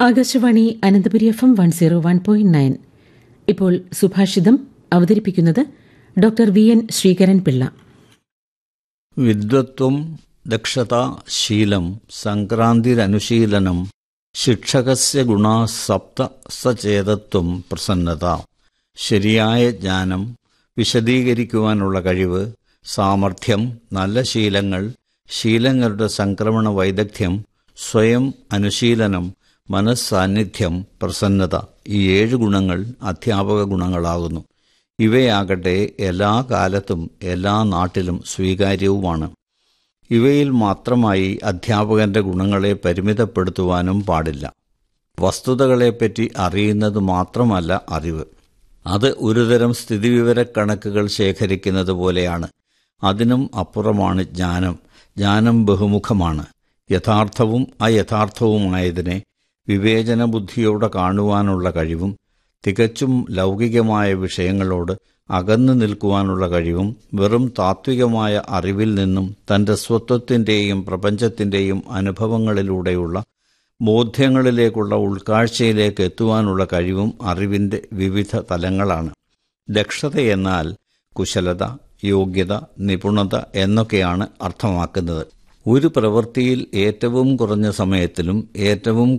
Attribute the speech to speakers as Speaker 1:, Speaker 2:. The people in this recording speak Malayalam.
Speaker 1: Akashvani Ananthapuri F M one zero one point nine ഇപ്പോൾ സുഭാഷിതം അവതരിപ്പിക്കുന്നത് doctor V N Sreekaran Pillai
Speaker 2: വിദ്വത്വം ദക്ഷത ശീലം സംക്രാന്തിരനുശീലനം ശിക്ഷകസ്യ ഗുണാ സപ്ത സചേതത്വം പ്രസന്നത ശരിയായ ജ്ഞാനം വിശദീകരിക്കുവാനുള്ള കഴിവ് സാമർഥ്യം നല്ല ശീലങ്ങൾ ശീലങ്ങളുടെ സംക്രമണ വൈദഗ്ധ്യം സ്വയം അനുശീലനം മനസ്സാന്നിധ്യം പ്രസന്നത ഈ ഏഴ് ഗുണങ്ങൾ അധ്യാപക ഗുണങ്ങളാകുന്നു ഇവയാകട്ടെ എല്ലാ കാലത്തും എല്ലാ നാട്ടിലും സ്വീകാര്യവുമാണ് ഇവയിൽ മാത്രമായി അധ്യാപകന്റെ ഗുണങ്ങളെ പരിമിതപ്പെടുത്തുവാനും പാടില്ല വസ്തുതകളെപ്പറ്റി അറിയുന്നത് മാത്രമല്ല അറിവ് അത് ഒരുതരം സ്ഥിതിവിവരക്കണക്കുകൾ ശേഖരിക്കുന്നത് പോലെയാണ് അതിനും അപ്പുറമാണ് ജ്ഞാനം ജ്ഞാനം ബഹുമുഖമാണ് യഥാർത്ഥവും അയഥാർത്ഥവുമായതിനെ വിവേചന ബുദ്ധിയോടെ കാണുവാനുള്ള കഴിവും തികച്ചും ലൗകികമായ വിഷയങ്ങളോട് അകന്നു നിൽക്കുവാനുള്ള കഴിവും വെറും താത്വികമായ അറിവിൽ നിന്നും തന്റെ സ്വത്വത്തിൻ്റെയും പ്രപഞ്ചത്തിൻ്റെയും അനുഭവങ്ങളിലൂടെയുള്ള ബോധ്യങ്ങളിലേക്കുള്ള ഉൾക്കാഴ്ചയിലേക്ക് എത്തുവാനുള്ള കഴിവും അറിവിൻ്റെ വിവിധ തലങ്ങളാണ് ദക്ഷത എന്നാൽ കുശലത യോഗ്യത നിപുണത എന്നൊക്കെയാണ് അർത്ഥമാക്കുന്നത് ഒരു പ്രവൃത്തിയിൽ ഏറ്റവും കുറഞ്ഞ സമയത്തിലും ഏറ്റവും